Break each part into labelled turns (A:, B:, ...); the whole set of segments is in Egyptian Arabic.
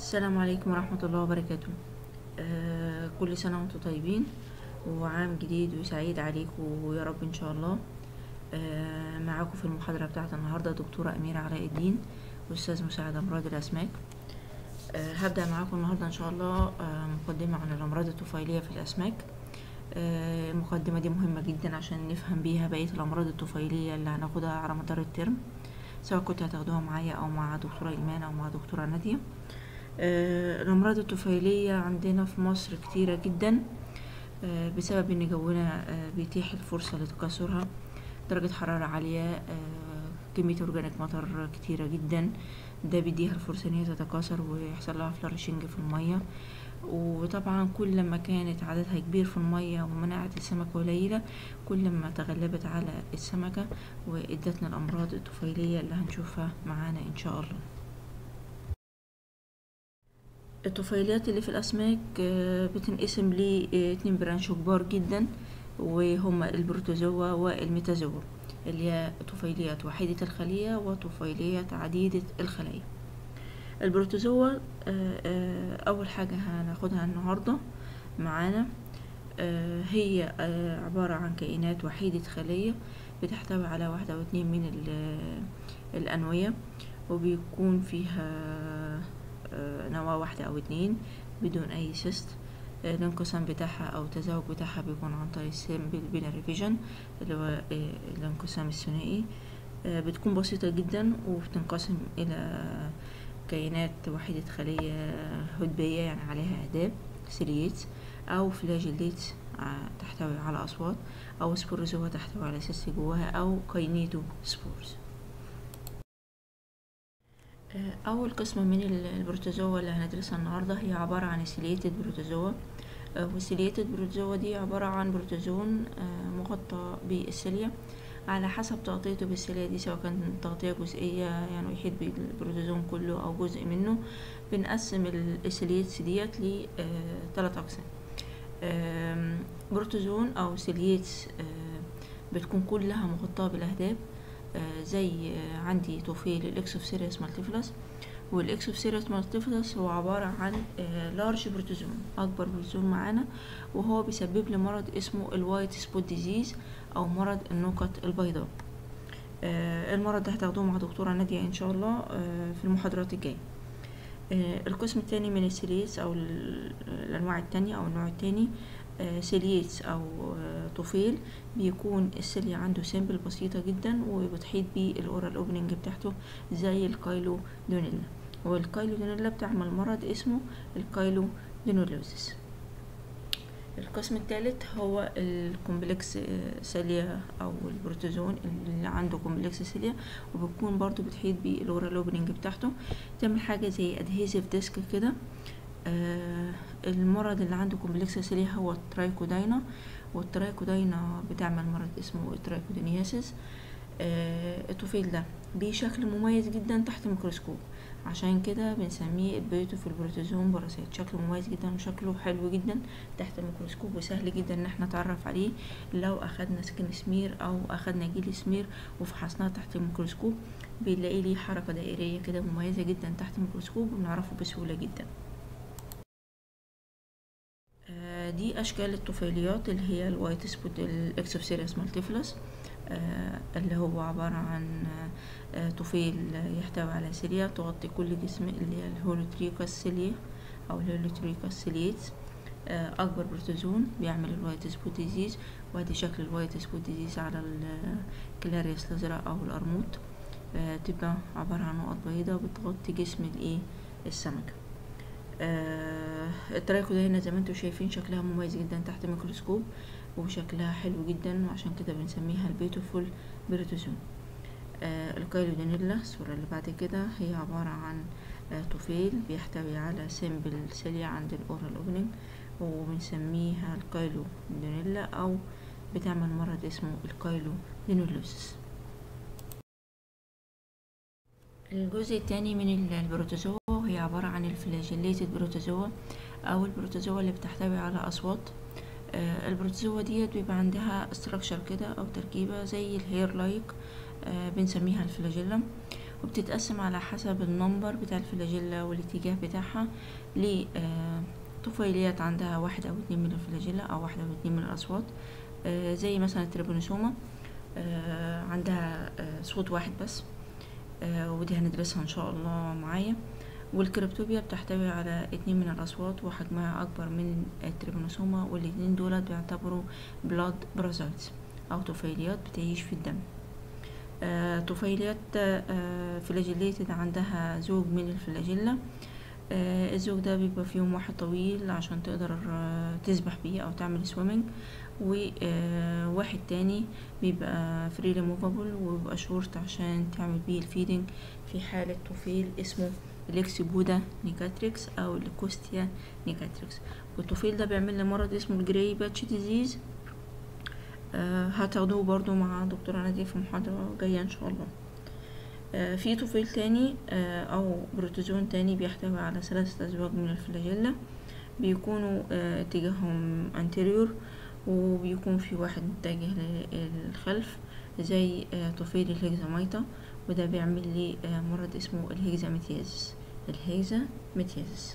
A: السلام عليكم ورحمة الله وبركاته آه كل سنة وانتم طيبين وعام جديد وسعيد عليكم ويا رب ان شاء الله آه معاكم في المحاضرة بتاعت النهاردة دكتورة أميرة علاء الدين وأستاذ مساعد أمراض الأسماك آه هبدأ معاكم النهاردة ان شاء الله آه مقدمة عن الأمراض الطفيلية في الأسماك آه المقدمة دي مهمة جدا عشان نفهم بيها بقية الأمراض الطفيلية اللي هناخدها على مدار الترم سواء كنت هتاخدوها معايا أو مع دكتورة إيمان أو مع دكتورة نادية آه، الأمراض الطفيلية عندنا في مصر كتيرة جدا آه، بسبب إن جونا آه، بيتيح الفرصة لتكاثرها درجة حرارة عالية آه، كمية أورجانيك مطر كتيرة جدا ده بيديها الفرصة إن هي تتكاثر ويحصل لها فلارشنج في المية وطبعا كل ما كانت عددها كبير في المية ومناعة السمكة قليلة كل ما تغلبت على السمكة وادتنا الأمراض الطفيلية اللي هنشوفها معانا إن شاء الله الطفيليات اللي في الأسماك آه، بتنقسم لاتنين برانش كبار جدا وهما البروتوزوا والميتازوا اللي هي طفيليات وحيدة الخلية وطفيليات عديدة الخلايا البروتوزوا آه، آه، أول حاجة هناخدها النهاردة معانا آه، هي آه، عبارة عن كائنات وحيدة خلية بتحتوي على واحدة أو اتنين من ال- الأنوية وبيكون فيها آه، نواة واحدة أو اتنين بدون أي سيست آه، الانقسام بتاعها أو التزاوج بتاعها بيكون عن طريق السيمبل بيناري فيجن اللي هو آه، الانقسام الثنائي آه، بتكون بسيطة جدا وبتنقسم إلى كائنات وحيدة خلية هدبية يعني عليها أهداب سيليت أو فلاجيليت ع- تحتوي على أصوات أو سبوروزوا تحتوي على سيست جواها أو كاينيتو سبورز آه، أول قسم من ال- البروتوزوا اللي هندرسها النهاردة هي عبارة عن السيليتد بروتوزوا آه، والسيليتد بروتوزوا دي عبارة عن بروتوزون آه، مغطى بالسيليا على حسب تغطيته بالسيليا دي سواء كانت تغطية جزئية يعني يحيط بالبروتوزون كله أو جزء منه بنقسم ال- السيليتس ديت لثلاث أقسام آم، بروتوزون أو سيليتس آه، بتكون كلها مغطاة بالأهداب آه، زي آه، عندي طفيل الإكسوفسيريس مالتيفلس والإكسوفسيريس مالتيفلس هو عبارة عن لارج بروتوزون أكبر بروتوزون معانا وهو بيسبب لي مرض اسمه الوايت سبوت ديزيز أو مرض النقط البيضاء آه، المرض ده هتاخدوه مع دكتورة نادية إن شاء الله آه، في المحاضرات الجاية آه، القسم التاني من السيليتس أو ال- الأنواع التانية أو النوع التاني آه، سيليتس أو آه، طفيل بيكون السيليا عنده سيمبل بسيطة جدا وبتحيط بيه الأورال أوبننج بتاعته زي الكايلو دونيلا والكايلو دونيلا بتعمل مرض اسمه الكايلو دونيلوزيس القسم الثالث هو الكومبلكس آه، سيليا او البروتوزون اللي عنده كومبلكس سيليا وبتكون برضو بتحيط بالاورال اوبننج بتاعته تعمل حاجه زي ادهيزيف ديسك كده آه المرض اللي عنده كومبلكس سيليا هو الترايكوداينا والترايكوداينا بتعمل مرض اسمه الترايكودينياسيس آه الطفيل ده بشكل مميز جدا تحت الميكروسكوب عشان كده بنسميه بيوتوفيل بروتوزوم باراسيت شكله مميز جدا وشكله حلو جدا تحت الميكروسكوب وسهل جدا ان احنا نتعرف عليه لو اخدنا سكن سمير او اخدنا جيل سمير وفحصناه تحت الميكروسكوب بنلاقي ليه حركة دائرية كده مميزة جدا تحت الميكروسكوب وبنعرفه بسهولة جدا آه، دي اشكال الطفيليات اللي هي الوايت سبوت الاكسوفسيريس مالتيفلس آه، اللي هو عبارة عن آه، آه، طفيل يحتوي على سيليا تغطي كل جسم اللي هي الهولوتريكاس سيليا أو الهولوتريكاس سيليتس آه، أكبر بروتوزون بيعمل الوايت سبوت ديزيز وادي شكل الوايت سبوت ديزيز على الكلاريوس الأزرق أو القرموط آه، تبقى عبارة عن نقط بيضاء بتغطي جسم الإيه السمكة آه، الترايكوداينا زي ما انتم شايفين شكلها مميز جدا تحت الميكروسكوب وشكلها حلو جدا وعشان كده بنسميها البيوتيفول بروتوزون آه الكايلودونيلا الصورة اللي بعد كده هي عبارة عن آه طفيل بيحتوي على سيمبل سيليا عند الأورال أوبننج وبنسميها الكايلودونيلا أو بتعمل مرض اسمه الكايلودونيلوسيس الجزء الثاني من ال- البروتوزوا هي عبارة عن الفلاجيليتد بروتوزوا أو البروتوزوا اللي بتحتوي على أصوات آه، البروتوزوا ديت بيبقى عندها استراكشر كده أو تركيبة زي الهير لايك بنسميها الفلاجيلم وبتتقسم على حسب النمبر بتاع الفلاجيلا والاتجاه بتاعها لطفيليات عندها واحد أو اتنين من الفلاجيلا أو واحد أو اتنين من الأصوات آه، زي مثلا التريبونوسوما آه، عندها آه، صوت واحد بس آه، ودي هندرسها ان شاء الله معايا والكريبتوبيا بتحتوي على اتنين من الاصوات وحجمها اكبر من التريبونوسوما والاتنين دول بيعتبروا بلاد برازايتس او طفيليات بتعيش في الدم آه، طفيليات آه، فلاجيليتد عندها زوج من الفلاجيلا آه، الزوج ده بيبقى فيهم واحد طويل عشان تقدر آه، تسبح بيه او تعمل سويمنج وواحد تاني بيبقى فريلي موفابل وبيبقى شورت عشان تعمل بيه الفيدنج في حالة طفيل اسمه الإكسبودا نيكاتريكس أو الكوستيا نيكاتريكس والطفيل ده بيعمل لي مرض اسمه الجراي باتش ديزيز آه هتاخدوه برضو مع دكتورة نادية في محاضرة جاية إن شاء الله آه في طفيل تاني آه أو بروتوزون تاني بيحتوي على ثلاثة أزواج من الفلاجيلا بيكونوا آه اتجاههم anterior وبيكون في واحد متجه للخلف زي آه طفيل الهيكزاميتا وده بيعمل لي آه مرض اسمه الهيكزاميتيازيس الهيكزاميتيازيس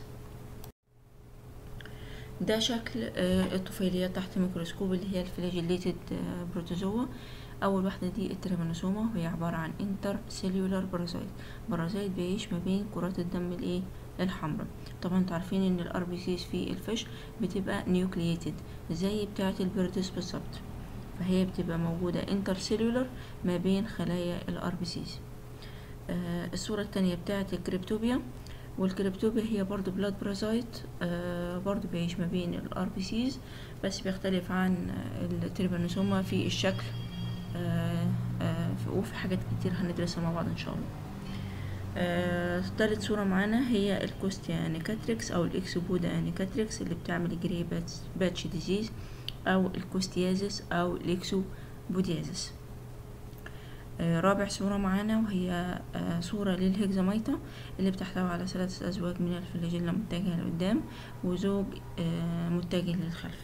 A: ده شكل آه الطفيليات تحت الميكروسكوب اللي هي الفلاجيليتد آه بروتوزوا اول واحده دي التريبانوسوما وهي عباره عن انتر سيلولار بارازايت بارازايت بيعيش ما بين كرات الدم الايه الحمراء طبعا انتوا عارفين ان الار بي سيز في الفيش بتبقى نيوكلييتد زي بتاعه البردس بالظبط فهي بتبقى موجوده انتر سيلولار ما بين خلايا الار بي سيز آه الصوره الثانيه بتاعه الكريبتوبيا والكريبتوبيا هي برضو بلاد برازايت آه برضو بيعيش ما بين الار بي سيز بس بيختلف عن التريبانوسوما في الشكل آه آه وفي حاجات كتير هندرسها مع بعض ان شاء الله آه تالت صورة معانا هي الكوستيا نيكاتريكس أو الإكسبودا نيكاتريكس اللي بتعمل جري باتش ديزيز أو الكوستيازيس أو الإكسوبوديازيس آه رابع صورة معانا وهي آه صورة للهيكزاميتا اللي بتحتوي على ثلاثة أزواج من الفلاجيلا متجهة لقدام وزوج آه متجه للخلف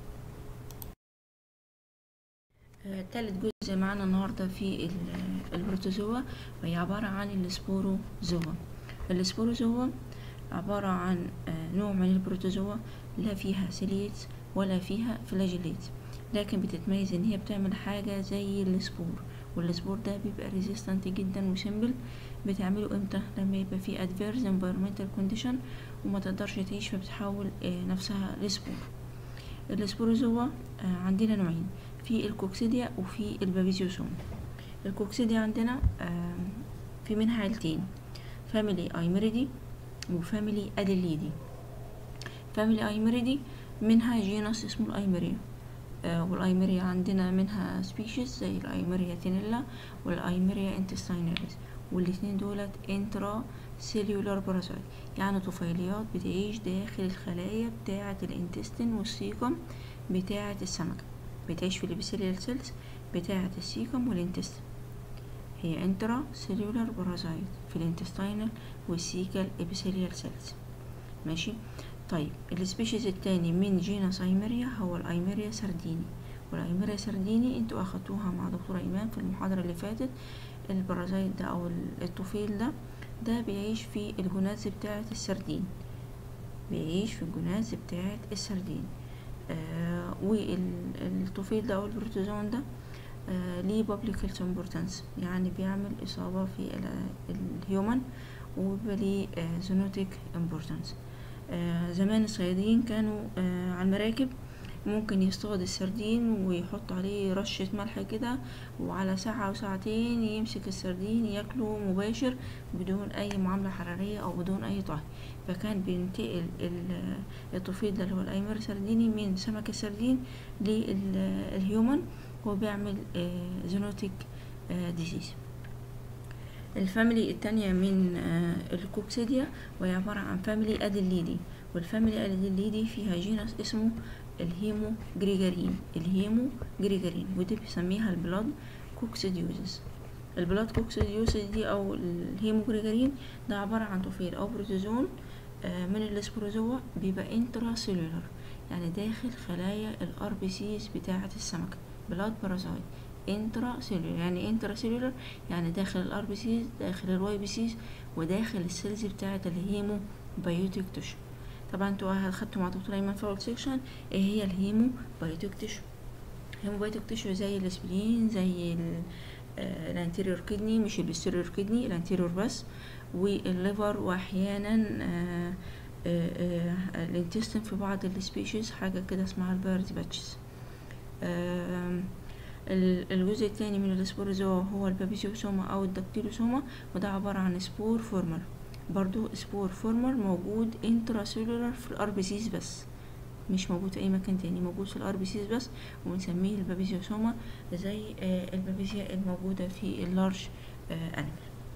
A: آه تالت جزء معانا النهاردة في البروتوزوا وهي عبارة عن السبوروزوا السبوروزوا عبارة عن آه نوع من البروتوزوا لا فيها سيليت ولا فيها فلاجيليت لكن بتتميز ان هي بتعمل حاجة زي السبور والسبور ده بيبقى ريزيستنت جدا وسيمبل بتعمله امتى لما يبقى في adverse environmental condition وما تقدرش تعيش فبتحول آه نفسها لسبور السبوروزوا آه عندنا نوعين في الكوكسيديا وفي البابيزيوسوم الكوكسيديا عندنا آه في منها عيلتين فاميلي ايميريدي وفاميلي اديليدي فاميلي ايميريدي منها جينس اسمه الايميريا آه والايميريا عندنا منها سبيشيز زي الايميريا تينيلا والايميريا انتستيناليس والاتنين دولت انترا سيلولار بارازايت يعني طفيليات بتعيش داخل الخلايا بتاعة الانتستين والسيكم بتاعة السمكة بتعيش في الابيثيليال سيلز بتاعة السيكم والانتستين هي انترا سيلولار بارازايت في الانتستينال والسيكال ابيثيليال سيلز ماشي طيب السبيشيز التاني من جينس ايميريا هو الايميريا سرديني والايميريا سرديني انتوا اخدتوها مع دكتورة ايمان في المحاضرة اللي فاتت البارازايت ده او الطفيل ده ده بيعيش في الجناز بتاعة السردين بيعيش في الجناز بتاعة السردين آه والطفيل ده او البروتوزون ده آه ليه public health importance يعني بيعمل إصابة في الهيومن وبيبقى ليه آه zoonotic importance آه زمان الصيادين كانوا آه على المراكب ممكن يصطاد السردين ويحط عليه رشة ملح كده وعلى ساعة أو ساعتين يمسك السردين ياكله مباشر بدون أي معاملة حرارية أو بدون أي طهي فكان بينتقل الطفيل ده اللي هو الأيمر سرديني من سمك السردين للهيومن وبيعمل زينوتيك ديزيز الفاميلي التانية من الكوكسيديا وهي عبارة عن فاميلي أديليدي والفاميلي أديليدي فيها جينس اسمه الهيمو جريجارين الهيمو جريجارين ودي بيسميها البلاد كوكسيديوزس البلاد كوكسيديوزس دي او الهيمو جريجارين ده عبارة عن طفيل او بروتوزون من الاسبروزوا بيبقى انترا سيلولار يعني داخل خلايا الار بي سيز بتاعة السمكة بلاد بارازايت انترا سيلولر يعني انترا سيلولر يعني داخل الار بي سيز داخل الواي بي سيز وداخل السيلز بتاعه الهيمو بايوتيك تشو طبعا انتوا اخدتوا مع دكتور ايمن في اول سيكشن ايه هي الهيمو بايوتيك تشو الهيمو بايوتيك تشو زي الاسبرين زي الانتيريور كدني مش البستيريور كدني الانتيريور بس والليفر واحيانا آه الانتستين في بعض السبيشيز حاجة كده اسمها البيرد باتشز الجزء الثاني من السبوروزوا هو البابيزيوسوما او الدكتيلوسوما وده عبارة عن سبور فورمر برضو سبور فورمر موجود انتراسيلولر في الار بي سيز بس مش موجود في اي مكان تاني موجود في الار بي سيز بس وبنسميه البابيزيوسوما زي البابيزيا الموجودة في اللارج انيمال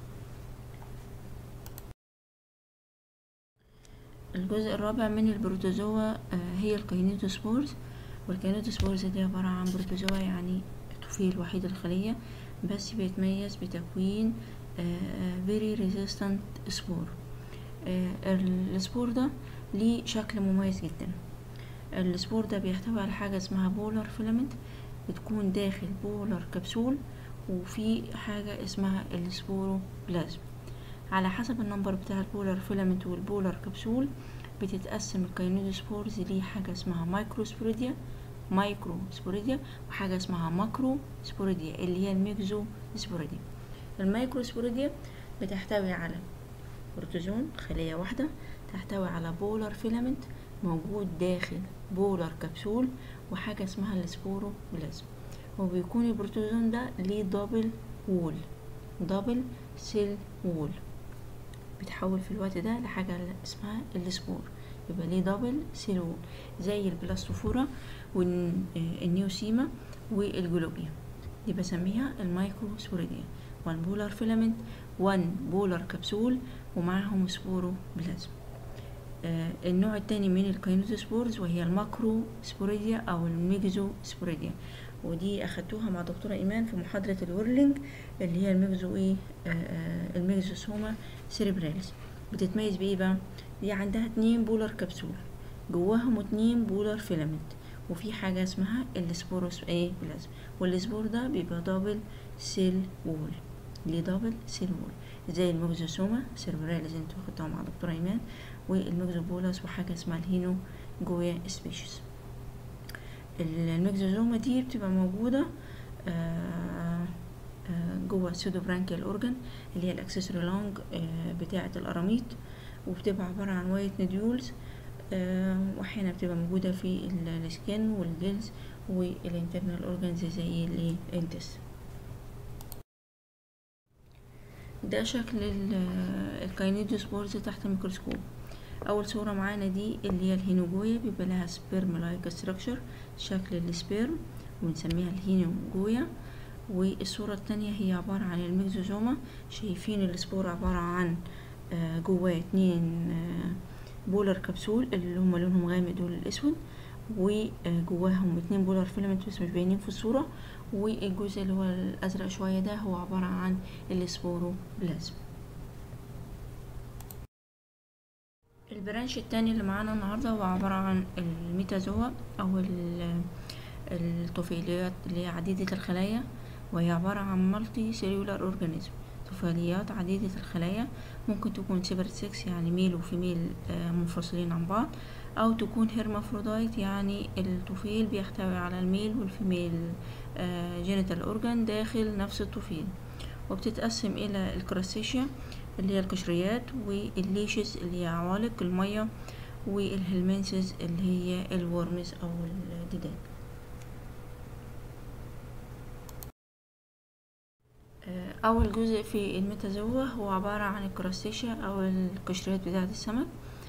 A: الجزء الرابع من البروتوزوا هي الكاينيتوسبورز والكاينيتوسبورز دي عبارة عن بروتوزوا يعني طفيل وحيد الخلية بس بيتميز بتكوين very resistant سبور السبور ده ليه شكل مميز جدا السبور ده بيحتوي على حاجة اسمها بولر فيلامنت بتكون داخل بولر كبسول وفي حاجة اسمها السبوروبلازم على حسب النمبر بتاع البولر فيلامنت والبولر كبسول بتتقسم الكاينودوسبورز ليه حاجة اسمها مايكرو سبوريديا مايكرو سبوريديا وحاجة اسمها ماكرو سبوريديا اللي هي الميكزو سبوريديا المايكرو سبوريديا بتحتوي على بروتوزون خلية واحدة تحتوي على بولر فيلامنت موجود داخل بولر كبسول وحاجة اسمها السبوروبلازم وبيكون البروتوزون ده ليه دبل وول دبل سيل وول بيتحول في الوقت ده لحاجة اسمها السبور يبقى ليه دبل سيل وول زي البلاستوفورا والنيوسيما والجلوبيا دي بسميها المايكرو سبوريديا وان بولر فيلامنت وان بولر كبسول ومعاهم سبورو بلازم آه النوع التاني من الكاينوتوسبورز وهي الماكرو سبوريديا او الميجزو سبوريديا ودي اخدتوها مع دكتورة ايمان في محاضرة الورلينج اللي هي الميجزو ايه آه آه الميجزوسوما سيريبراليس بتتميز بايه بقى دي عندها اتنين بولر كبسول جواهم اتنين بولر فيلامنت وفي حاجة اسمها السبوروس ايه بلازم والسبور ده بيبقى دبل سيل وول ليه دبل سيل وول زي الميجزوسوما سيربراليس انتوا خدتوها مع دكتورة ايمان والميجزوبولاس وحاجة اسمها الهينو جويا سبيشيز الميجزوزوما دي بتبقى موجودة جوه السودو برانكيال اورجان اللي هي الاكسسوري لونج بتاعة القراميط وبتبقى عبارة عن وايت نديولز واحيانا بتبقى موجودة في السكين والجلز والانترنال اورجانز زي الانتس ده شكل الكاينيدوسبورز تحت الميكروسكوب اول صورة معانا دي اللي هي الهينوجويا بيبقى لها سبيرم لايك ستراكشر شكل السبيرم وبنسميها الهينوجويا والصورة التانية هي عبارة عن الميكزوزوما شايفين السبور عبارة عن جواه اتنين بولر كبسول اللي هما لونهم غامق دول الاسود وجواهم اتنين بولر فيلامنت بس مش باينين في الصورة والجزء اللي هو الازرق شوية ده هو عبارة عن السبوروبلازم البرانش التاني اللي معانا النهاردة هو عبارة عن الميتازوا أو الطفيليات اللي هي عديدة الخلايا وهي عبارة عن مالتي سيلولار أورجانيزم طفيليات عديدة الخلايا ممكن تكون سيبرت سكس يعني ميل وفيميل منفصلين عن بعض أو تكون هيرمافرودايت يعني الطفيل بيحتوي على الميل والفيميل جينيتال أورجان داخل نفس الطفيل وبتتقسم إلى الكراسيشيا اللي هي القشريات والليشز اللي هي عوالق المية والهلمنسز اللي هي الورمز أو الديدان أول جزء في الميتازوا هو عبارة عن الكراستيشيا أو القشريات بتاعة السمك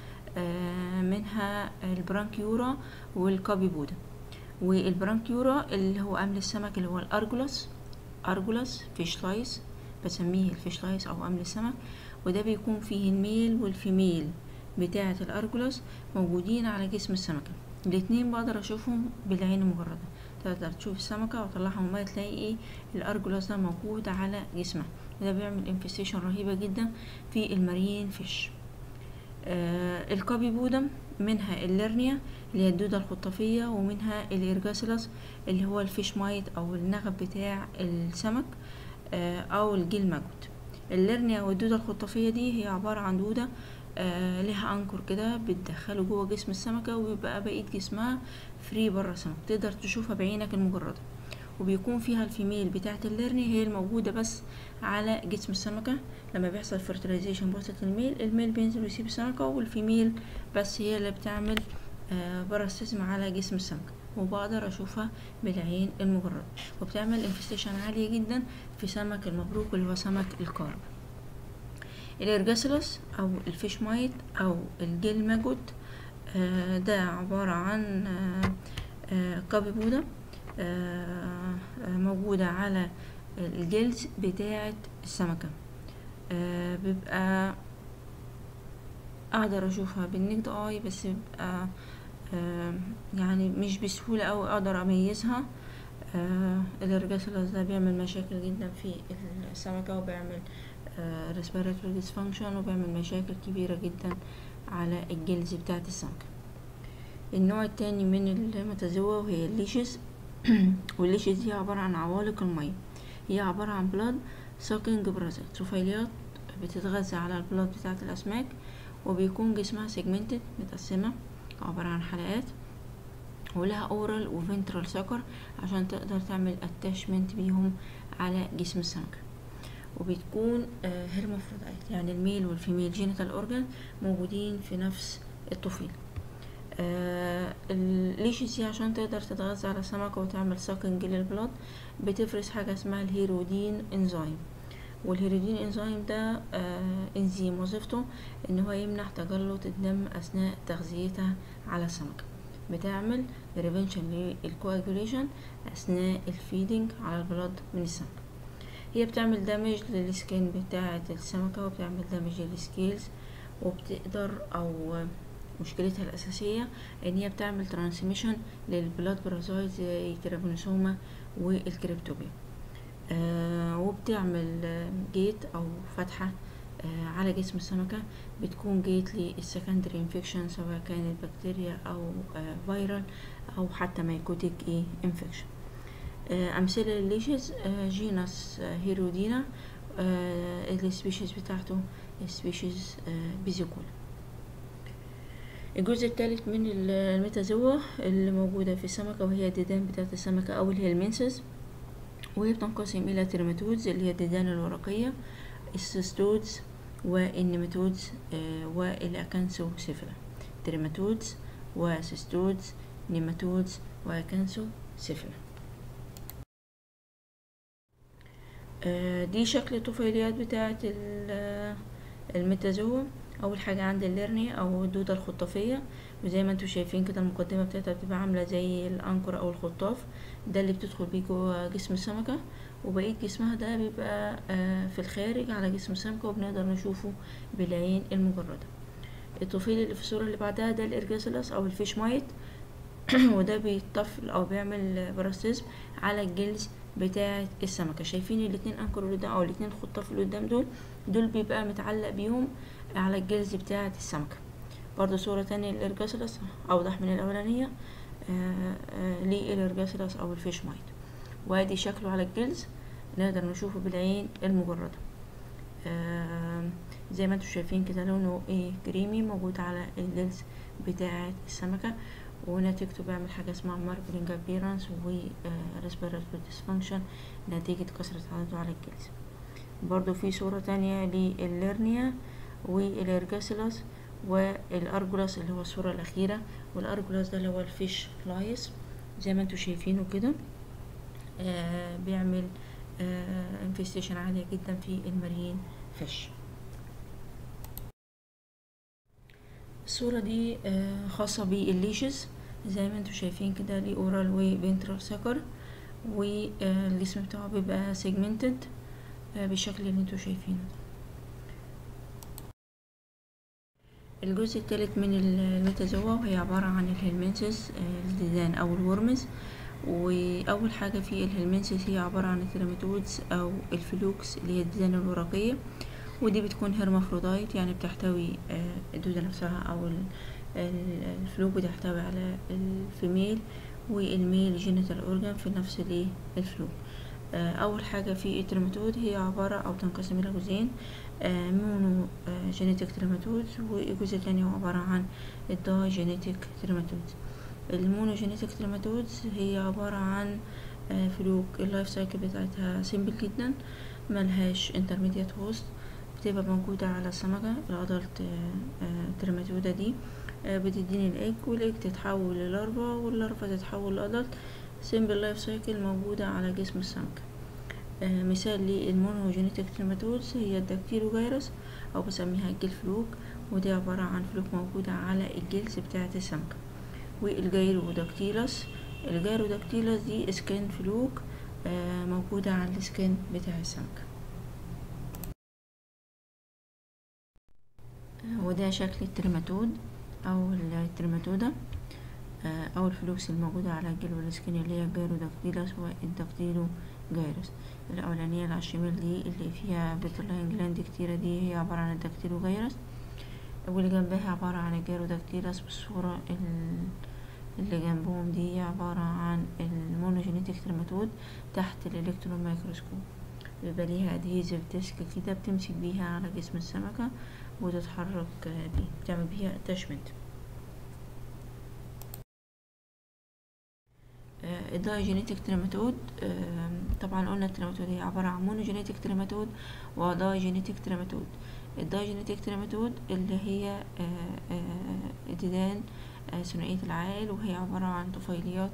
A: منها البرانكيورا والكابيبودا والبرانكيورا اللي هو أمل السمك اللي هو الأرجولاس أرجولاس فيش لايس بسميه الفيش لايس أو أمل السمك وده بيكون فيه الميل والفيميل بتاعة الأرجولاس موجودين على جسم السمكة الاتنين بقدر أشوفهم بالعين المجردة تقدر تشوف السمكة وتطلعها من المية تلاقي ايه الأرجولاس ده موجود على جسمها وده بيعمل انفستيشن رهيبة جدا في المارين فيش آه الكابي بودم منها الليرنيا اللي هي الدودة الخطافية ومنها الإرجاسيلاس اللي هو الفيش مايت أو النغب بتاع السمك آه أو الجيل ماجوت الليرنيا والدودة الخطافية دي هي عبارة عن دودة آه لها أنكر كده بتدخله جوه جسم السمكة ويبقى بقية جسمها فري بره السمك تقدر تشوفها بعينك المجردة وبيكون فيها الفيميل بتاعة الليرني هي الموجودة بس على جسم السمكة لما بيحصل فرتلايزيشن بواسطة الميل الميل بينزل ويسيب السمكة والفيميل بس هي اللي بتعمل آه باراسيزم على جسم السمكة وبقدر اشوفها بالعين المجردة وبتعمل انفستيشن عالية جدا في سمك المبروك اللي هو سمك الكارب الارجاسيلوس او الفيش مايت او الجيل ماجوت آه ده عبارة عن آه آه كابي بودا موجودة على الجلد بتاعة السمكة بيبقى اقدر اشوفها بالنجد اي بس بيبقى يعني مش بسهولة اوي اقدر اميزها الارجاسيلوس ده بيعمل مشاكل جدا في السمكة وبيعمل respiratory dysfunction وبيعمل مشاكل كبيرة جدا على الجلد بتاعة السمكة النوع التاني من المتزوة وهي الليشز والليشز دي عبارة عن عوالق المية هي عبارة عن بلاد ساكنج برازيت طفيليات بتتغذى على البلاد بتاعة الأسماك وبيكون جسمها سيجمنتد متقسمة عبارة عن حلقات ولها اورال وفنترال سكر عشان تقدر تعمل اتاشمنت بيهم على جسم السمكة وبتكون هرمافرودايت يعني الميل والفيميل جينيتال اورجان موجودين في نفس الطفيل آه الليشيس دي عشان تقدر تتغذى على السمكة وتعمل ساكنج للبلاد بتفرز حاجة اسمها الهيرودين انزيم والهيرودين انزيم ده آه انزيم وظيفته ان هو يمنع تجلط الدم اثناء تغذيتها على السمكة بتعمل بريفنشن للكواجوليشن اثناء الفيدنج على البلاد من السمكة هي بتعمل دامج للسكين بتاعة السمكة وبتعمل دامج للسكيلز وبتقدر او مشكلتها الأساسية إن هي بتعمل ترانسميشن للبلاد بارازايت زي ترابونوسوما والكريبتوبيا آه وبتعمل جيت أو فتحة آه على جسم السمكة بتكون جيت للسكندري انفكشن سواء كانت بكتيريا أو آه فيرال أو حتى مايكوتيك ايه انفكشن أمثلة للليشز جينس هيرودينا السبيشيز بتاعته سبيشيز بيزيكولا الجزء الثالث من الميتازوا اللي موجودة في السمكة وهي الديدان بتاعة السمكة أو الهيلمنسز وهي بتنقسم إلى ترماتودز اللي هي الديدان الورقية السيستودز والنيماتودز آه والأكانسو سيفلا ترماتودز وسيستودز نيماتودز وأكانسو سيفلا آه دي شكل الطفيليات بتاعة الميتازوا اول حاجه عندي الليرني او الدوده الخطافيه وزي ما انتم شايفين كده المقدمه بتاعتها بتبقى عامله زي الانكر او الخطاف ده اللي بتدخل بيه جوه جسم السمكه وبقيه جسمها ده بيبقى في الخارج على جسم السمكه وبنقدر نشوفه بالعين المجرده الطفيل اللي في الصوره اللي بعدها ده الارجاسيلاس او الفيش مايت وده بيطفل او بيعمل باراسيزم على الجلد بتاعة السمكة شايفين الاتنين انكر اللي قدام او الاتنين خطاف اللي قدام دول دول بيبقى متعلق بيهم على الجلد بتاعة السمكة برضو صورة تانية للإرجاسيلاس أوضح من الأولانية للإرجاسيلاس أو الفيش مايت وادي شكله على الجلد نقدر نشوفه بالعين المجردة زي ما انتم شايفين كده لونه ايه كريمي موجود على الجلد بتاعة السمكة ونتيجته بيعمل حاجة اسمها ماركرينج ابيرانس و ريسبيراتوري ديسفانكشن نتيجة كثرة عدده على الجلد برضو في صورة تانية للليرنيا والارجاسيلاس والارجولاس اللي هو الصورة الأخيرة والارجولاس ده اللي هو الفيش فلايز زي ما انتوا شايفينه كده آه بيعمل آه انفستيشن عالية جدا في المارين فيش الصورة دي آه خاصة بالليشز زي ما انتوا شايفين كده ليه اورال وبنترال سكر والجسم بتاعه بيبقى سيجمنتد بالشكل اللي انتوا شايفينه ده الجزء الثالث من الميتازوا وهي عبارة عن الهلمنسس الديدان أو الورمز وأول حاجة في الهلمنسس هي عبارة عن التراميتودز أو الفلوكس اللي هي الديدان الورقية ودي بتكون هرمافرودايت يعني بتحتوي الدودة نفسها أو الفلوك بتحتوي على الفيميل والميل جينيتال أورجان في نفس الفلوك أول حاجة في الترماتود هي عبارة أو تنقسم إلى جزئين مونو جينيتك ترماتود والجزء التاني هو عبارة عن الدا جينيتك ترماتود المونو جينيتك ترماتود هي عبارة عن فلوك اللايف سايكل بتاعتها سيمبل جدا ملهاش انترميديات هوست بتبقى موجودة على السمكة الأدلت ترماتودة دي بتديني الإيج والإيج تتحول للارفا واللارفا تتحول لأدلت سيمبل لايف سايكل موجودة على جسم السمكة آه مثال للمونوجينيتك تريماتودز هي الدكتيلوجيروس أو بسميها الجل فلوك ودي عبارة عن فلوك موجودة على الجلس بتاعة السمكة والجيروداكتيلس الجيروداكتيلس دي سكين فلوك آه موجودة على السكين بتاع السمكة آه وده شكل الترماتود أو الترماتودة أو الفلوكس الموجودة على الجل والسكين اللي هي الجيروداكتيلس والدكتيلو جايروس الأولانية اللي على الشمال دي اللي فيها بيتلاين جلاند كتيرة دي هي عبارة عن الدكتيلو جايروس واللي جنبها عبارة عن الجيروداكتيلس بالصورة اللي جنبهم دي عبارة عن المونوجينيتك ترماتود تحت الإلكترون مايكروسكوب بيبقى ليها ادهيزيف ديسك كده بتمسك بيها على جسم السمكة وتتحرك بيه بتعمل بيها اتاشمنت الدايجينيتك تريماتود طبعا قلنا التريماتود هي عبارة عن مونوجينيتك تريماتود ودايجينيتك تريماتود الدايجينيتك تريماتود اللي هي ديدان ثنائية العائل وهي عبارة عن طفيليات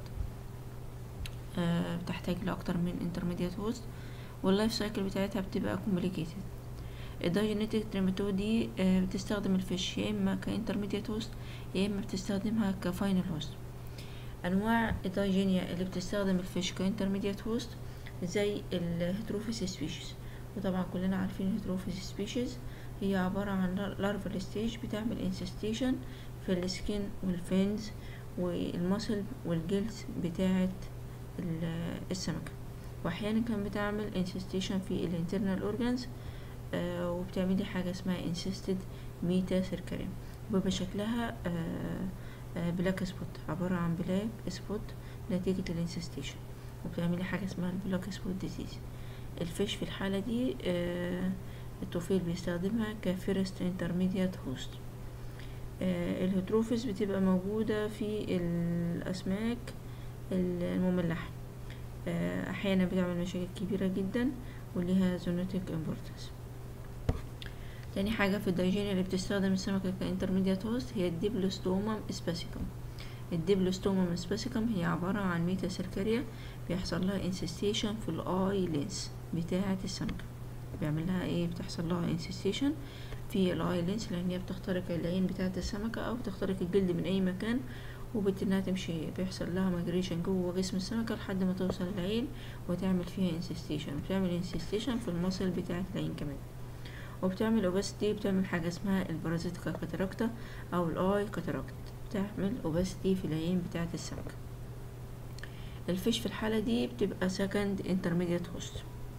A: بتحتاج لأكتر من انترميديات هوست واللايف سايكل بتاعتها بتبقى كومبليكيتد الدايجينيتك تريماتود دي بتستخدم الفيش يا اما كانترميديات هوست يا اما بتستخدمها كفاينل هوست انواع الدايجينيا اللي بتستخدم الفيش كانترميديات هوست زي الهيتروفيس سبيشيز وطبعا كلنا عارفين الهيتروفيس سبيشيز هي عبارة عن لارفال ستيج بتعمل انسستيشن في السكين والفينز والمصل والجلد بتاعة السمكة واحيانا كان بتعمل انسستيشن في الانترنال اورجانز آه وبتعملي حاجة اسمها انسيستد ميتا سيركاريم وبيبقى شكلها آه بلاك سبوت عبارة عن بلاك سبوت نتيجة الانسستيشن وبتعملي حاجة اسمها البلاك سبوت ديزيز الفيش في الحالة دي آه الطفيل بيستخدمها كفيرست انترميديات هوست آه الهيتروفيس بتبقى موجودة في الأسماك المملحة آه أحيانا بتعمل مشاكل كبيرة جدا وليها زونوتيك امبورتنس تاني حاجة في الدايجينيا اللي بتستخدم السمكة كانترميديات هوست هي الديبلوستومم سباسيكم الديبلوستومم سباسيكم هي عبارة عن ميتا سيركاريا بيحصل لها انسستيشن في الاي لينس بتاعة السمكة بيعمل لها ايه بتحصل لها انسستيشن في الاي لينس لان هي بتخترق العين بتاعة السمكة او بتخترق الجلد من اي مكان وبالتالي تمشي بيحصل لها ماجريشن جوه جسم السمكة لحد ما توصل العين وتعمل فيها انسستيشن بتعمل انسستيشن في المصل بتاعة العين كمان وبتعمل اوباسيتي بتعمل حاجة اسمها البارازيتيكا كاتاراكتا او الاي كاتاراكت بتعمل اوباسيتي في العين بتاعة السمكة الفيش في الحالة دي بتبقى سكند انترميديات هوست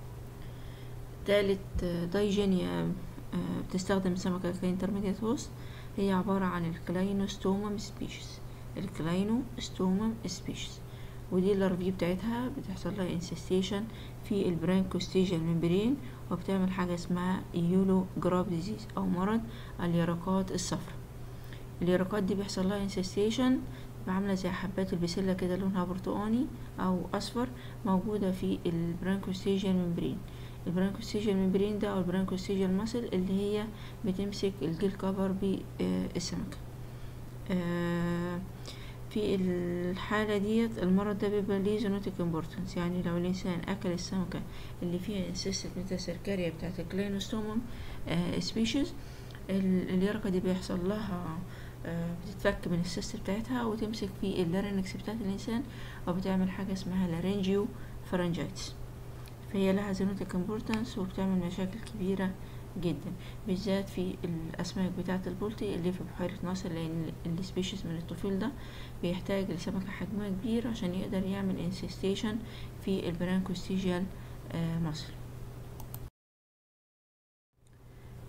A: تالت دايجينيا بتستخدم السمكة كانترميديات هوست هي عبارة عن الكلاينوستومم سبيشيز الكلاينوستومم سبيشيز ودي اللارفي بتاعتها بتحصل لها انسستيشن في البرانكوستيجيال ممبرين وبتعمل حاجة اسمها يولو جراب ديزيز أو مرض اليرقات الصفراء اليرقات دي بيحصل لها انسستيشن عاملة زي حبات البسلة كده لونها برتقاني أو أصفر موجودة في البرانكوستيجيال ممبرين البرانكوستيجيال ممبرين ده أو البرانكوستيجيال ماسل اللي هي بتمسك الجيل كفر بالسمكة في الحالة ديت المرض ده بيبقى ليه زونوتيك امبورتنس يعني لو الإنسان أكل السمكة اللي فيها انسيستد ميتاسيركاريا بتاعت الكلينوستومم سبيشيز اليرقة دي بيحصل لها بتتفك من السيست بتاعتها وتمسك في اللارينكس بتاعت الإنسان وبتعمل حاجة اسمها لارينجيو فرنجايتس فهي لها زينوتيك امبورتنس وبتعمل مشاكل كبيرة جدا بالذات في الأسماك بتاعة البولتي اللي في بحيرة ناصر لأن السبيشيز من الطفيل ده بيحتاج لسمكة حجمها كبير عشان يقدر يعمل انسستيشن في البرانكوستيجيال مصل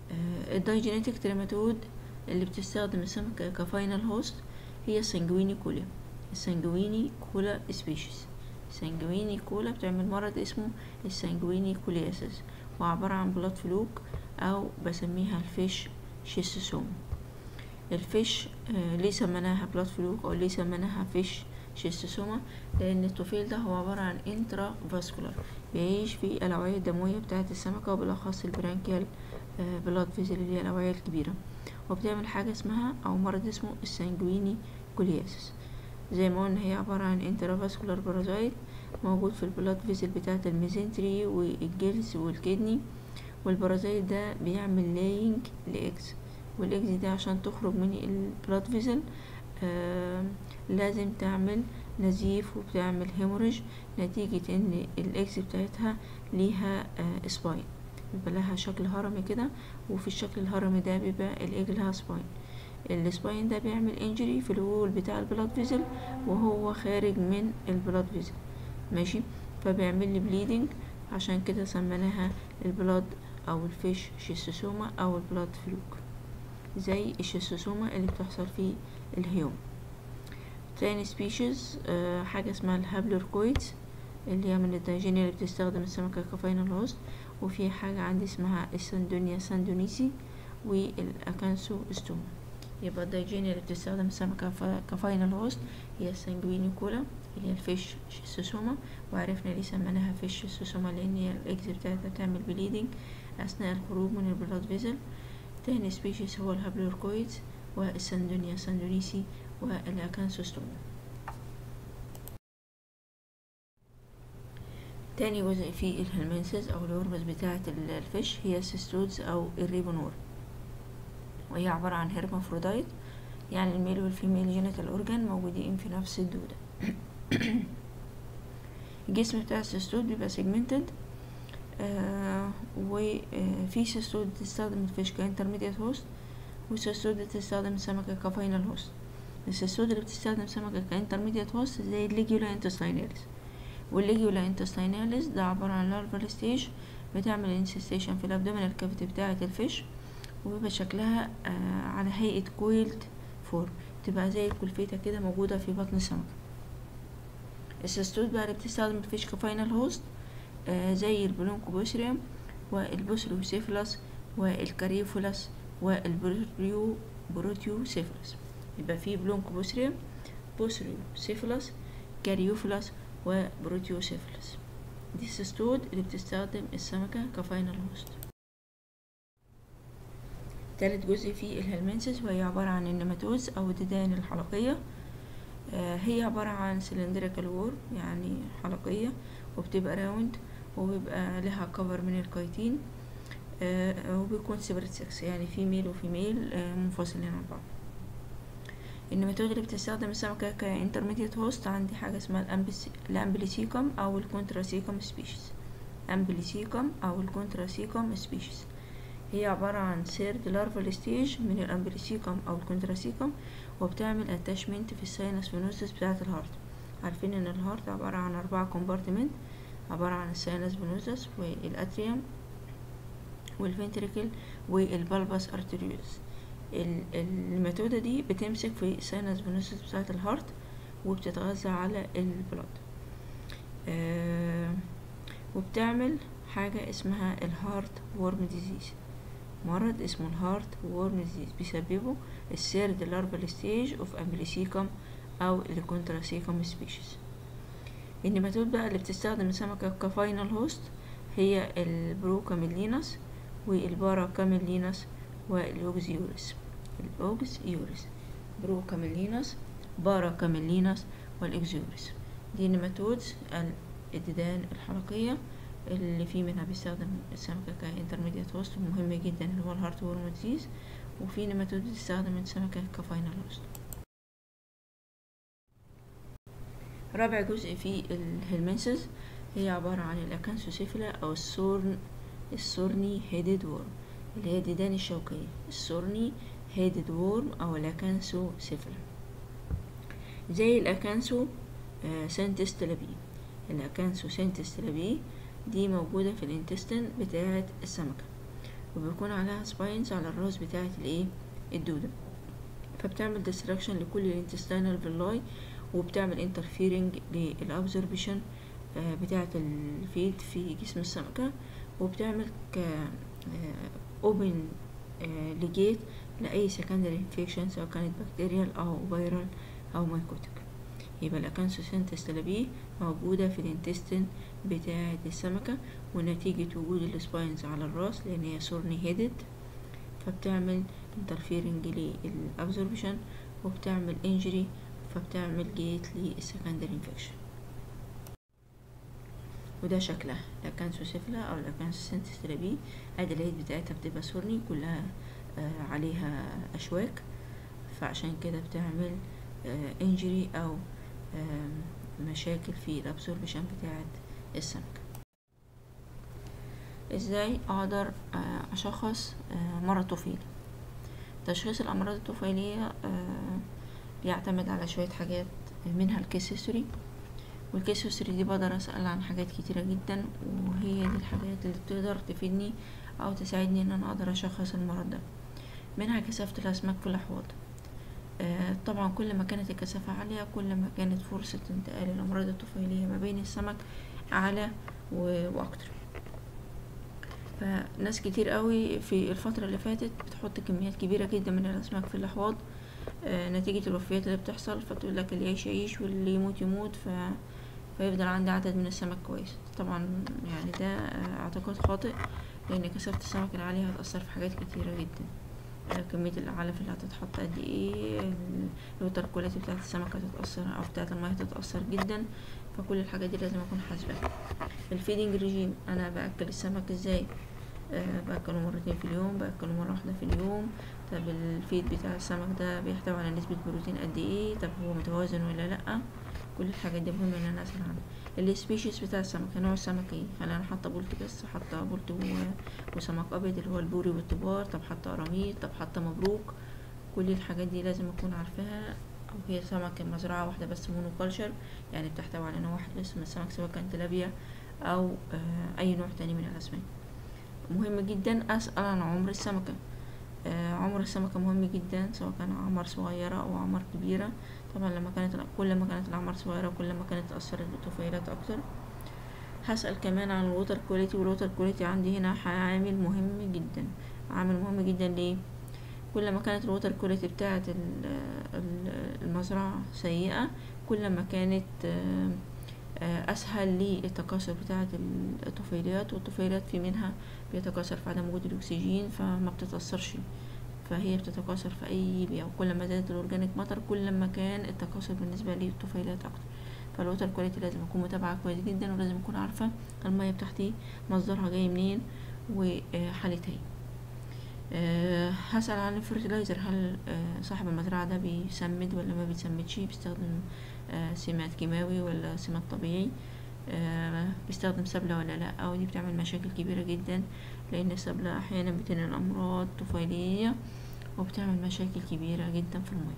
A: الدايجينيتك تريماتود اللي بتستخدم السمكة كفاينل هوست هي السنجويني كولا السنجويني كولا سبيشيز سنجويني كولا بتعمل مرض اسمه السنجويني كولياسيس وعبارة عن بلاد فلوك أو بسميها الفيش شيستوسوم الفيش آه ليه سميناها بلاد فلوك أو ليه سميناها فيش شيستوسوما لأن الطفيل ده هو عبارة عن انترا فاسكولار بيعيش في الأوعية الدموية بتاعة السمكة وبالأخص البرانكيال آه بلاد فيزل اللي هي الأوعية الكبيرة وبتعمل حاجة اسمها أو مرض اسمه السانجويني كولياسيس زي ما قلنا هي عبارة عن انترافاسكولار بارازايت موجود في البلاد فيزل بتاعة الميزنتري والجلس والكدني والبارازايت ده بيعمل لاينج لإكس والإكس دي عشان تخرج من البلاد فيزل آه لازم تعمل نزيف وبتعمل هيموريج نتيجة ان الإكس بتاعتها ليها آه سباين بيبقى لها شكل هرمي كده وفي الشكل الهرمي ده بيبقى الإيج لها سباين السباين ده بيعمل انجري في الوول بتاع البلاد فيزل وهو خارج من البلاد فيزل ماشي فبيعمل لي بليدنج عشان كده سميناها البلاد او الفيش شيستوسوما او البلاد فلوك زي الشيستوسوما اللي بتحصل في الهيوم تاني سبيشيز آه حاجة اسمها الهابلوركويدز اللي هي من الدايجينيا اللي بتستخدم السمكة كفاينل هوست وفي حاجة عندي اسمها السندونيا ساندونيسي والأكانسو ستوما يبقى الدايجينيا اللي بتستخدم السمكة كفاينل هوست هي السانجويني كولا اللي هي الفيش شيستوسوما وعرفنا ليه سميناها فيش شيستوسوما لأن هي الإكس بتاعتها بتعمل بليدنج أثناء الخروج من البلاد فيزل تاني سبيشيز هو الهابلوركويدز والسندونيا ساندونيسي والأكانسوستوما تاني جزء في الهلمنسز أو الورمز بتاعة الفيش هي السيستودز أو الريبونور وهي عبارة عن هيرمافرودايت يعني الميل والفيميل جينيتال أورجان موجودين في نفس الدودة الجسم بتاع السيستود بيبقى سيجمنتد آه وفي سيستود بتستخدم الفيش كانترميديت هوست وسيستود بتستخدم السمكة كفاينل هوست السيستود اللي بتستخدم سمكة كانترميديت هوست زي الليجيولا انتستيناليس والليجيولا انتستيناليس ده عبارة عن لارفال ستيج بتعمل انسستيشن في الابدومينال كافيتي بتاعة الفيش وبيبقى شكلها آه على هيئة كويلد فورم تبقى زي الكلفيتة كده موجودة في بطن السمكة السيستود بقى اللي بتستخدم الفيش كفاينل هوست آه زي البلونكوبوسريوم والبوسروسيفلس والكاريفولاس والبروتيو بروتيوسيفلس يبقى في بلونكوبوسريوم بوسروسيفلس كاريوفلاس وبروتيوسيفلس دي السيستود اللي بتستخدم السمكة كفاينل هوست تالت جزء في الهلمنسس وهي عبارة عن النماتوز أو الديدان الحلقية آه هي عبارة عن سلندريكال وور يعني حلقية وبتبقى راوند وبيبقى لها كفر من الكايتين آه وبيكون سيبريت سكس يعني في ميل وفي ميل آه منفصلين عن بعض النماتود اللي بتستخدم السمكة كانترميديت هوست عندي حاجة اسمها الامبليسيكم أو الكونتراسيكم سبيشيز امبليسيكم أو الكونتراسيكم سبيشيز هي عبارة عن سيرد لارفال ستيج من الامبليسيكم أو الكونتراسيكم وبتعمل اتاشمنت في الساينس فينوسس بتاعة الهارت عارفين ان الهارت عبارة عن أربعة كومبارتمنت عبارة عن الساينس فينوسس والاتريوم والفنتريكل والبلبس ارتريوس الميثودة دي بتمسك في الساينس فينوسس بتاعة الهارت وبتتغذى على البلاد آه وبتعمل حاجة اسمها الهارت وورم ديزيز مرض اسمه الهارت وورم ديزيز بيسببه السيرد لارفال ستيج اوف امبليسيكم او الكونتراسيكم سبيشيز النماتود بقى اللي بتستخدم السمكة كفاينل هوست هي البروكاميلينس والباراكاميلينس والأوكزيوريس الأوكزيوريس بروكاميلينس باراكاميلينس والإكزيوريس دي نماتودز الديدان الحلقية اللي فيه منها بيستخدم السمكة كانترميديت هوست مهم جدا اللي هو الهارت وورم ديزيز وفي نماتود بتستخدم السمكة كفاينل هوست رابع جزء في الهلمنسز هي عبارة عن الأكانسوسيفلا أو السورن السورني هيدد وورم اللي هي الديدان الشوكية السورني هيدد وورم أو الأكانسو سيفلا زي الأكانسو آه سنتستلابي الأكانسو سنتستلابي دي موجودة في الانتستين بتاعة السمكة وبيكون عليها سباينز على الراس بتاعة الايه الدودة فبتعمل ديستراكشن لكل الانتستينال فيلاي وبتعمل انترفيرنج للابزوربشن بتاعة الفيد في جسم السمكة وبتعمل ك اوبن لجيت لأي secondary infection سواء كانت بكتيريال أو فيرال أو مايكوتيك يبقى الأكانسوسينتس تلابيه موجودة في الانتستين بتاعة السمكة ونتيجة وجود السباينز على الراس لأن هي سورني هيدد فبتعمل انترفيرنج للابزوربشن وبتعمل انجري فبتعمل جيت للسكندري انفكشن وده شكلها لاكانسوسيفلا او لاكانسوسينتس تلابيه ادي العيد بتاعتها بتبقى سورني كلها آه عليها اشواك فعشان كده بتعمل انجري او آه مشاكل في الابسوربشن بتاعت السمكة ازاي اقدر آه اشخص مرض طفيلي تشخيص الامراض الطفيلية بيعتمد على شوية حاجات منها الكيس هيستوري والكيس هيستوري دي بقدر اسأل عن حاجات كتيرة جدا وهي دي الحاجات اللي بتقدر تفيدني او تساعدني ان انا اقدر اشخص المرض ده منها كثافة الاسماك في الاحواض آه طبعا كل ما كانت الكثافة عالية كل ما كانت فرصة انتقال الأمراض الطفيلية ما بين السمك أعلى وأكتر فناس كتير قوي في الفترة اللي فاتت بتحط كميات كبيرة جدا من الأسماك في الأحواض آه نتيجة الوفيات اللي بتحصل فتقول لك اللي يعيش يعيش واللي يموت يموت ف... فيفضل عندي عدد من السمك كويس طبعا يعني ده اعتقاد خاطئ لأن كثافة السمك العالية هتأثر في حاجات كتيرة جدا كمية العلف اللي هتتحط قد ايه الوتر كواليتي بتاعت السمكة هتتأثر او بتاعت المية هتتأثر جدا فكل الحاجات دي لازم اكون حاسباها الفيدنج ريجيم انا باكل السمك ازاي أه باكله مرتين في اليوم باكله مرة واحدة في اليوم طب الفيد بتاع السمك ده بيحتوي على نسبة بروتين قد ايه طب هو متوازن ولا لأ كل الحاجات دي مهمة ان انا اسأل عنها السبيشيز بتاع السمك نوع السمك ايه هل انا حاطه بولت بس حاطه بولت و... وسمك ابيض اللي هو البوري والطبار طب حاطه قراميط طب حاطه مبروك كل الحاجات دي لازم اكون عارفاها او هي سمك مزرعه واحده بس مونو كلشر يعني بتحتوي على نوع واحد بس من السمك سواء كان تلابيا او آه اي نوع تاني من الاسماك مهم جدا اسال عن عمر السمكه آه عمر السمكه مهم جدا سواء كان اعمار صغيره او اعمار كبيره طبعا لما كانت كل ما كانت الاعمار صغيره كل ما كانت تاثرت بالطفيلات اكتر هسال كمان عن الووتر كواليتي والووتر كواليتي عندي هنا عامل مهم جدا عامل مهم جدا ليه كل ما كانت الووتر كواليتي بتاعه المزرعه سيئه كل ما كانت اسهل للتكاثر بتاعه الطفيليات والطفيليات في منها بيتكاثر في عدم وجود الاكسجين فما بتتاثرش فهي بتتكاثر في اي بيئه وكل ما زادت الاورجانيك ماتر كل ما كان التكاثر بالنسبه للطفيلات اكتر فالوتر كواليتي لازم اكون متابعه كويس جدا ولازم اكون عارفه الميه بتاعتي مصدرها جاي منين وحالتها ايه أه هسأل عن الفرتلايزر هل أه صاحب المزرعة ده بيسمد ولا ما بيسمدش بيستخدم أه سماد كيماوي ولا سماد طبيعي بيستخدم سبلة ولا لا او دي بتعمل مشاكل كبيرة جدا لان السبلة احيانا بتنقل امراض طفيلية وبتعمل مشاكل كبيرة جدا في المية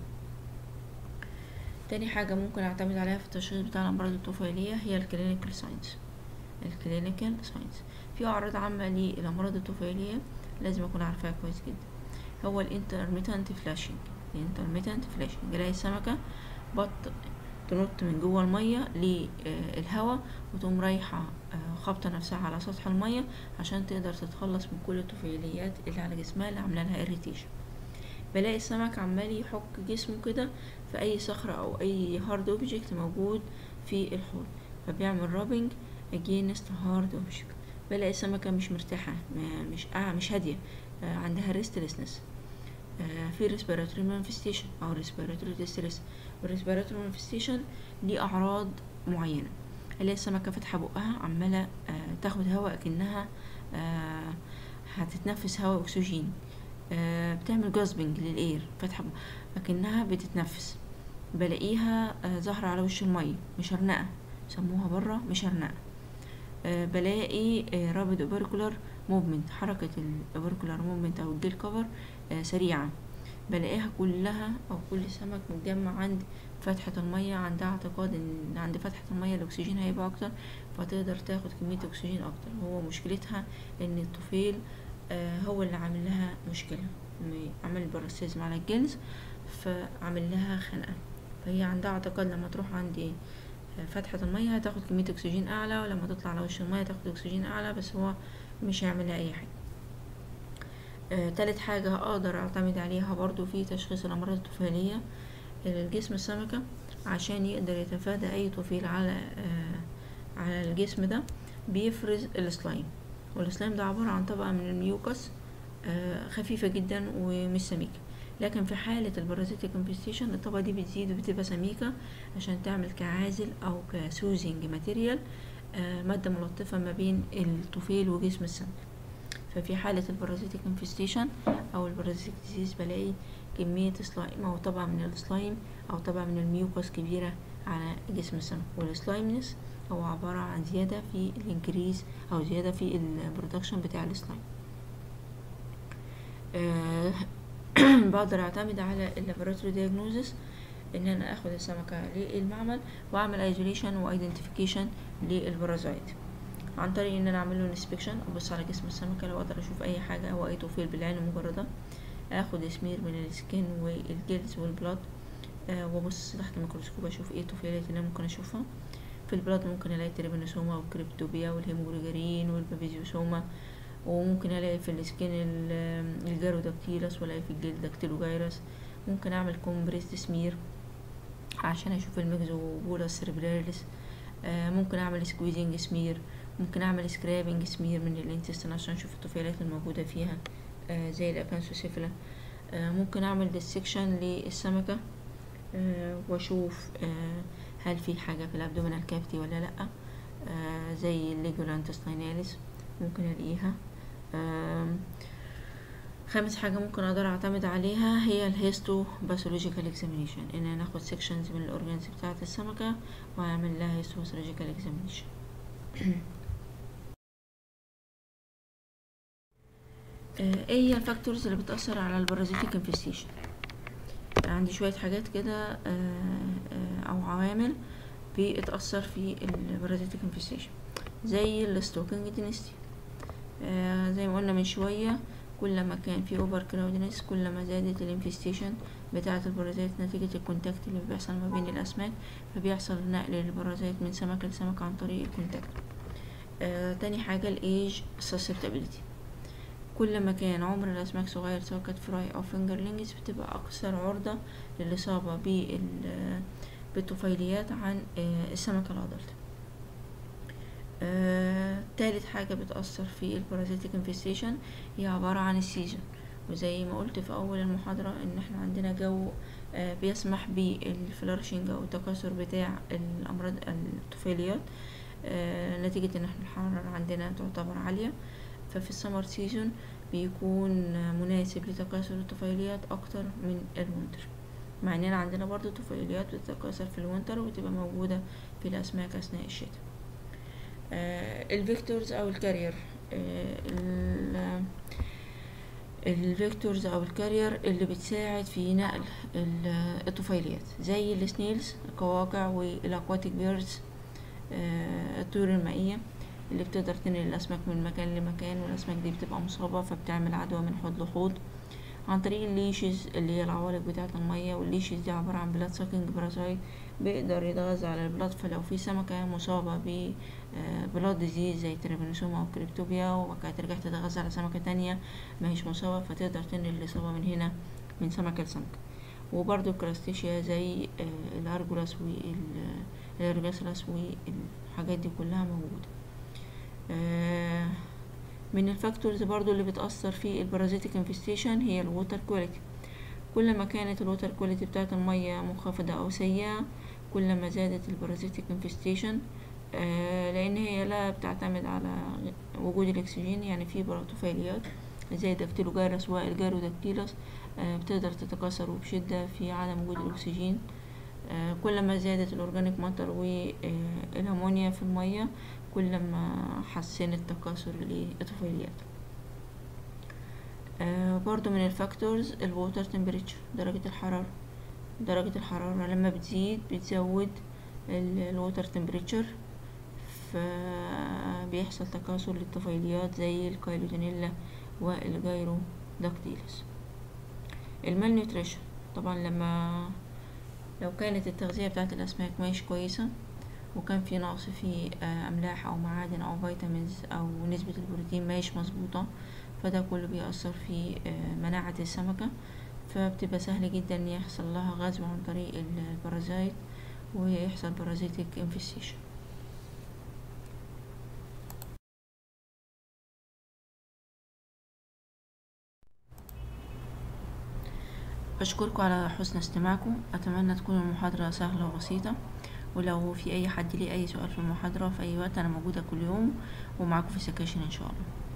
A: تاني حاجة ممكن اعتمد عليها في التشخيص بتاع الامراض الطفيلية هي الكلينيكال ساينس الكلينيكال ساينس في اعراض عامة للامراض الطفيلية لازم اكون عارفاها كويس جدا هو الانترميتنت فلاشنج الانترميتنت فلاشنج الاقي السمكة بط تنط من جوه المية للهواء وتقوم رايحة خابطة نفسها على سطح المية عشان تقدر تتخلص من كل الطفيليات اللي على جسمها اللي عاملة لها اريتيشن بلاقي السمك عمال يحك جسمه كده في اي صخرة او اي هارد اوبجكت موجود في الحوض فبيعمل رابنج اجينست هارد اوبجكت بلاقي السمكة مش مرتاحة مش آه مش هادية آه عندها ريستلسنس آه في ريسبيراتوري مانفستيشن او ريسبيراتوري ديستريس والريسبيراتوري مانفستيشن ليه اعراض معينة الاقي السمكة فاتحة بقها عمالة آه تاخد هواء كأنها آه هتتنفس هواء اكسجين آه بتعمل جاسبنج للاير فاتحة لكنها بتتنفس بلاقيها آه ظاهرة على وش المية مشرنقة سموها برا مشرنقة آه بلاقي آه رابد اوبركولار موفمنت حركة الاوبركولار موفمنت او الجيل كفر آه سريعة بلاقيها كلها او كل سمك متجمع عند فتحة المية عندها اعتقاد ان عند فتحة المية الاكسجين هيبقى اكتر فتقدر تاخد كمية اكسجين اكتر هو مشكلتها ان الطفيل آه هو اللي عامل لها مشكلة عمل باراسيزم على الجلد فعمل لها خنقة فهي عندها اعتقاد لما تروح عند فتحة المية هتاخد كمية أكسجين أعلى ولما تطلع على وش المية تاخد أكسجين أعلى بس هو مش هيعمل لها أي حاجة آه تالت حاجة أقدر أعتمد عليها برضو في تشخيص الأمراض الطفيلية الجسم السمكة عشان يقدر يتفادى أي طفيل على آه على الجسم ده بيفرز السلايم والسلايم ده عبارة عن طبقة من الميوكس آه خفيفة جدا ومش سميكة لكن في حالة البارازيتيك انفستيشن الطبقة دي بتزيد وبتبقى سميكة عشان تعمل كعازل أو كسوزنج ماتيريال آه مادة ملطفة ما بين الطفيل وجسم السمك ففي حالة البارازيتيك انفستيشن أو البارازيتيك ديزيز بلاقي كمية سلايم أو طبقة من السلايم أو طبقة من الميوكوس كبيرة على جسم السمك والسلايمنس هو عبارة عن زيادة في الانكريز أو زيادة في البرودكشن بتاع السلايم آه بقدر اعتمد على اللابوراتوري دياجنوزس ان انا اخد السمكة للمعمل واعمل ايزوليشن وايدنتيفيكيشن للبرازايت عن طريق ان انا اعمل له انسبكشن ابص على جسم السمكة لو اقدر اشوف اي حاجة او اي طفيل بالعين المجردة اخد اسمير من السكين والجلد والبلاد آه وابص تحت الميكروسكوب اشوف ايه الطفيلات اللي ممكن اشوفها في البلاد ممكن الاقي تريبانوسوما والكريبتوبيا والهيموجلوجرين والبابيزيوسوما وممكن الاقي في السكين الجاروداكتيلس والاقي في الجلد داكتيلوجايرس ممكن اعمل كومبريست سمير عشان اشوف الميكزوبولاس سيربراليس آه ممكن اعمل سكويزنج سمير ممكن اعمل سكرابنج سمير من الانتستين عشان اشوف الطفيلات الموجوده فيها آه زي الاكانسوسيفلا آه ممكن اعمل ديسكشن للسمكه آه واشوف آه هل في حاجه في الابدومينال كافيتي ولا لا آه زي الليجولا انتستيناليس ممكن الاقيها خامس حاجة ممكن اقدر اعتمد عليها هي الهيستو باثولوجيكال اكزامينيشن ان انا اخد سيكشنز من الاورجانز بتاعة السمكة واعمل لها هيستو باثولوجيكال اكزامينيشن ايه هي الفاكتورز اللي بتأثر على البارازيتيك انفستيشن عندي شوية حاجات كده او عوامل بتأثر في البارازيتيك انفستيشن زي الستوكينج دينستي آه زي ما قلنا من شوية كل ما كان في اوفر كراودنس كل ما زادت الانفستيشن بتاعة البرازيت نتيجة الكونتاكت اللي بيحصل ما بين الأسماك فبيحصل نقل البرازيت من سمك لسمك عن طريق الكونتاكت آه تاني حاجة الايج susceptibility كل ما كان عمر الأسماك صغير سواء كانت فراي أو فينجرلينجز بتبقى أكثر عرضة للإصابة بالطفيليات عن آه السمكة الأدلت آه، تالت حاجة بتأثر في البارازيتيك انفستيشن هي عبارة عن السيزون وزي ما قلت في أول المحاضرة إن احنا عندنا جو آه بيسمح بالفلارشنج أو التكاثر بتاع الأمراض الطفيليات آه نتيجة إن احنا الحرارة عندنا تعتبر عالية ففي السمر سيزون بيكون مناسب لتكاثر الطفيليات أكتر من الوينتر مع إننا عندنا برضو طفيليات بتتكاثر في الوينتر وبتبقى موجودة في الأسماك أثناء الشتاء آه الفيكتورز او الكارير آه الفيكتورز او الكارير اللي بتساعد في نقل الطفيليات زي السنيلز القواقع والاكواتيك بيردز آه الطيور المائية اللي بتقدر تنقل الاسماك من مكان لمكان والاسماك دي بتبقى مصابة فبتعمل عدوى من حوض لحوض عن طريق الليشز اللي هي العوالق بتاعة المية والليشز دي عبارة عن بلاد ساكنج بارازايت بيقدر يتغذى على البلاد فلو في سمكة مصابة ب بلاد ديزيز زي تريبانوسوما او كريبتوبيا وبعد كده ترجع تتغذى على سمكة تانية ما هيش مصابة فتقدر تنقل الإصابة من هنا من سمكة لسمكة وبرضو الكراستيشيا زي الأرجولاس والأرجاسلاس والحاجات دي كلها موجودة من الفاكتورز برضو اللي بتأثر في البارازيتيك انفستيشن هي الووتر كواليتي كل ما كانت الووتر كواليتي بتاعت المية منخفضة أو سيئة كل ما زادت البارازيتيك انفستيشن آه لأن هي لا بتعتمد على وجود الأكسجين يعني في طفيليات زي داكتيلوجيرس والجاروداكتيلس آه بتقدر تتكاثر بشدة في عدم وجود الأكسجين آه كل ما زادت الأورجانيك ماتر والأمونيا في المية كل ما حسنت تكاثر للطفيليات آه برضو من الفاكتورز الووتر تمبريتشر درجة الحرارة درجة الحرارة لما بتزيد بتزود الووتر تمبريتشر فبيحصل تكاثر للطفيليات زي الكايلودينيلا والجايرو داكتيلس المال نيوتريشن طبعا لما لو كانت التغذية بتاعت الأسماك مش كويسة وكان في نقص في أملاح أو معادن أو فيتامينز أو نسبة البروتين مش مظبوطة فده كله بيأثر في مناعة السمكة فبتبقى سهل جدا ان يحصل لها غزو عن طريق البرازيت ويحصل بارازيتك انفستيشن بشكركم على حسن استماعكم اتمنى تكون المحاضرة سهلة وبسيطة ولو في اي حد ليه اي سؤال في المحاضرة في اي وقت انا موجودة كل يوم ومعاكم في سكاشن ان شاء الله